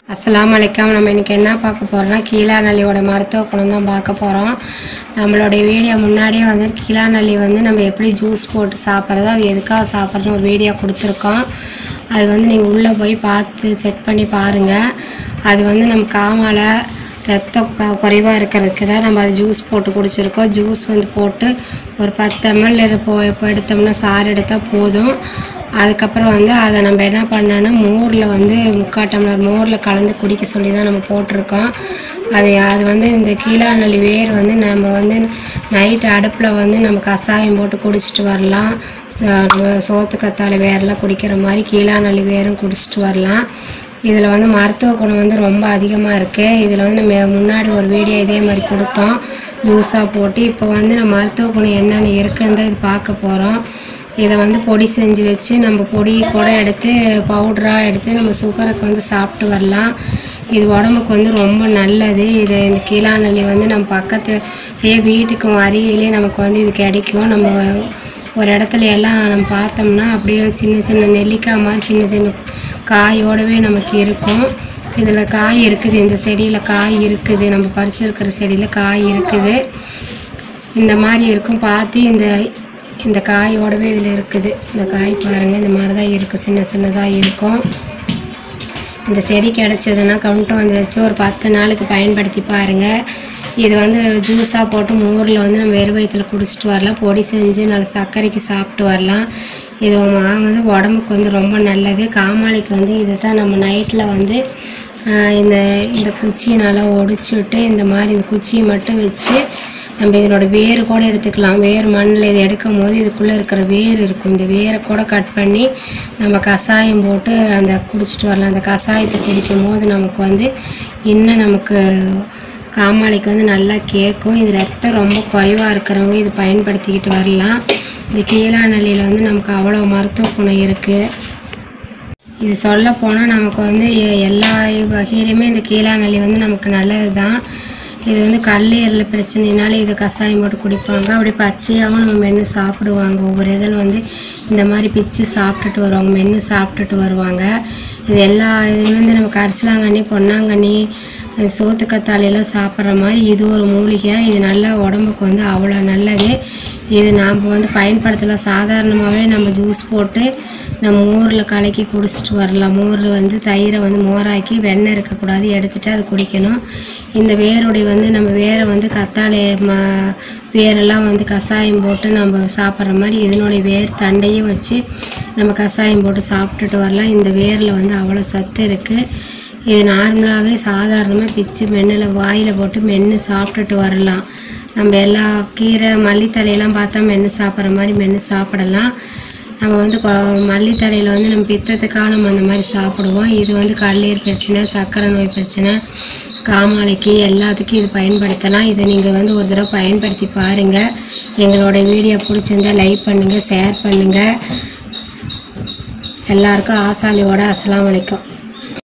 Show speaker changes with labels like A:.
A: அஸ்ஸலாமு அலைக்கம் நம்ம இன்றைக்கி என்ன பார்க்க போகிறோம்னா கீழாநெல்லியோட மருத்துவ குணம் தான் பார்க்க போகிறோம் நம்மளுடைய வீடியோ முன்னாடியே வந்து கீழாநெல்லி வந்து நம்ம எப்படி ஜூஸ் போட்டு சாப்பிட்றது அது எதுக்காக சாப்பிட்றதுன்னு ஒரு வீடியோ கொடுத்துருக்கோம் அது வந்து நீங்கள் உள்ளே போய் பார்த்து செக் பண்ணி பாருங்கள் அது வந்து நம்ம காமால ரத்தம் க குறைவாக இருக்கிறதுக்கு தான் நம்ம அது ஜூஸ் போட்டு குடிச்சிருக்கோம் ஜூஸ் வந்து போட்டு ஒரு பத்து எம்எல் இப்போ இப்போ எடுத்தோம்னா சாறு எடுத்தால் போதும் அதுக்கப்புறம் வந்து அதை நம்ம என்ன பண்ணோன்னா மோரில் வந்து முக்கால் டம்ளர் மோரில் கலந்து குடிக்க சொல்லி தான் நம்ம போட்டிருக்கோம் அது அது வந்து இந்த கீழாநெல்லி வேர் வந்து நம்ம வந்து நைட் அடுப்பில் வந்து நம்ம கஷாயம் போட்டு குடிச்சிட்டு வரலாம் ச- நம்ம சோத்து கத்தாழை வேர்லாம் குடிக்கிற மாதிரி கீழாநெல்லி வேரும் குடிச்சிட்டு வரலாம் இதில் வந்து மருத்துவ குணம் வந்து ரொம்ப அதிகமாக இருக்குது இதில் வந்து நம்ம முன்னாடி ஒரு வீடியோ இதே மாதிரி கொடுத்தோம் ஜூஸாக போட்டு இப்போ வந்து நம்ம மருத்துவ குணம் என்னென்ன இருக்குன்னு இது பார்க்க போகிறோம் இதை வந்து பொடி செஞ்சு வச்சு நம்ம பொடி கூட எடுத்து பவுடராக எடுத்து நம்ம சுகருக்கு வந்து சாப்பிட்டு வரலாம் இது உடம்புக்கு வந்து ரொம்ப நல்லது இது இந்த கீழாநெல்லி வந்து நம்ம பக்கத்துலேயே வீட்டுக்கு அருகிலே நமக்கு வந்து இது கிடைக்கும் நம்ம ஒரு இடத்துல எல்லாம் நம்ம பார்த்தோம்னா அப்படியே சின்ன சின்ன நெல்லிக்காய் மாதிரி சின்ன சின்ன காயோடவே நமக்கு இருக்கும் இதில் காய் இருக்குது இந்த செடியில் காய் இருக்குது நம்ம பறிச்சிருக்கிற செடியில் காய் இருக்குது இந்த மாதிரி இருக்கும் பார்த்து இந்த இந்த காயோடவே இதில் இருக்குது இந்த காய் பாருங்கள் இந்த மாதிரி தான் இருக்கும் சின்ன சின்னதாக இருக்கும் இந்த செடி கிடச்சதுன்னா கொண்டு வந்து வச்சு ஒரு பத்து நாளுக்கு பயன்படுத்தி பாருங்கள் இது வந்து ஜூஸாக போட்டு மோரில் வந்து நம்ம வெறும் வயிற்றுல குடிச்சிட்டு வரலாம் பொடி செஞ்சு நல்ல சர்க்கரைக்கு சாப்பிட்டு வரலாம் இது வாங்க வந்து உடம்புக்கு வந்து ரொம்ப நல்லது காமாலைக்கு வந்து இதை தான் நம்ம நைட்டில் வந்து ஆஹ், இந்த இந்த குச்சியை நல்லா ஒடிச்சு விட்டு இந்த மாதிரி இந்த குச்சியை மட்டும் வச்சு நம்ம இதனோட வேர் கூட எடுத்துக்கலாம் வேர் மண்ணில் இதை எடுக்கும் போது இதுக்குள்ளே இருக்கிற வேர் இருக்கும் இந்த வேரை கூட கட் பண்ணி நம்ம கஷாயம் போட்டு அந்த குடிச்சிட்டு வரலாம் அந்த கஷாயத்தை குடிக்கும் போது நமக்கு வந்து இன்னும் நமக்கு காமாலைக்கு வந்து நல்லா கேட்கும் இது ரத்தம் ரொம்ப குறைவாக இருக்கிறவங்க இது பயன்படுத்திக்கிட்டு வரலாம் இந்த கீழாநெல்லியில் வந்து நமக்கு அவ்வளோ மருத்துவ குணம் இருக்குது இது சொல்ல போனால் நமக்கு வந்து எ- எல்லா வகையிலுமே இந்த கீழாநெல்லி வந்து நமக்கு நல்லது தான் இது வந்து கல்லீரல் பிரச்சனைனால இதை கஷாயம் போட்டு குடிப்பாங்க அப்படி பச்சையாகவும் நம்ம மென்று சாப்பிடுவாங்க ஒவ்வொரு இதில் வந்து இந்த மாதிரி பிச்சு சாப்பிட்டுட்டு வருவாங்க மென்று சாப்பிட்டுட்டு வருவாங்க இது எல்லா இதுவுமே வந்து நம்ம கரிசலாங்கண்ணி பொன்னாங்கண்ணி அஹ் சோத்துக்கத்தாழையெல்லாம் சாப்பிட்ற மாதிரி இது ஒரு மூலிகை இது நல்லா உடம்புக்கு வந்து அவ்வளோ நல்லது இது நாம் வந்து பயன்படுத்தலாம் சாதாரணமாகவே நம்ம ஜூஸ் போட்டு நம்ம மோரில் கலக்கி குடிச்சிட்டு வரலாம் மோர் வந்து தயிரை வந்து மோராக்கி வெண்ணெய் இருக்கக்கூடாது எடுத்துட்டு அது குடிக்கணும் இந்த வேருடைய வந்து நம்ம வேரை வந்து கத்தாழை ம வேரெல்லாம் வந்து கஷாயம் போட்டு நம்ம சாப்பிட்ற மாதிரி இதனுடைய வேர் தண்டையும் வச்சு நம்ம கஷாயம் போட்டு சாப்பிட்டுட்டு வரலாம் இந்த வேரில் வந்து அவ்வளோ சத்து இருக்குது இது நார்மலாகவே சாதாரணமாக பிச்சு மென்னில் வாயில் போட்டு மென்று சாப்பிட்டுட்டு வரலாம் நம்ம எல்லா கீரை மல்லித்தலையெல்லாம் பார்த்தா மென்று சாப்பிட்ற மாதிரி மென்று சாப்பிடலாம் நம்ம வந்து கொ- மல்லித்தலையில் வந்து நம்ம பித்தத்துக்காக நம்ம அந்த மாதிரி சாப்பிடுவோம் இது வந்து கல்லீர் பிரச்சனை சர்க்கரை நோய் பிரச்சனை காமாலைக்கு எல்லாத்துக்கும் இது பயன்படுத்தலாம் இதை நீங்கள் வந்து ஒரு தடவை பயன்படுத்தி பாருங்கள் எங்களோட வீடியோ பிடிச்சிருந்தா லைக் பண்ணுங்கள் ஷேர் பண்ணுங்கள் எல்லாருக்கும் ஆசாலியோட அஸ்ஸலாமு அலைக்கும்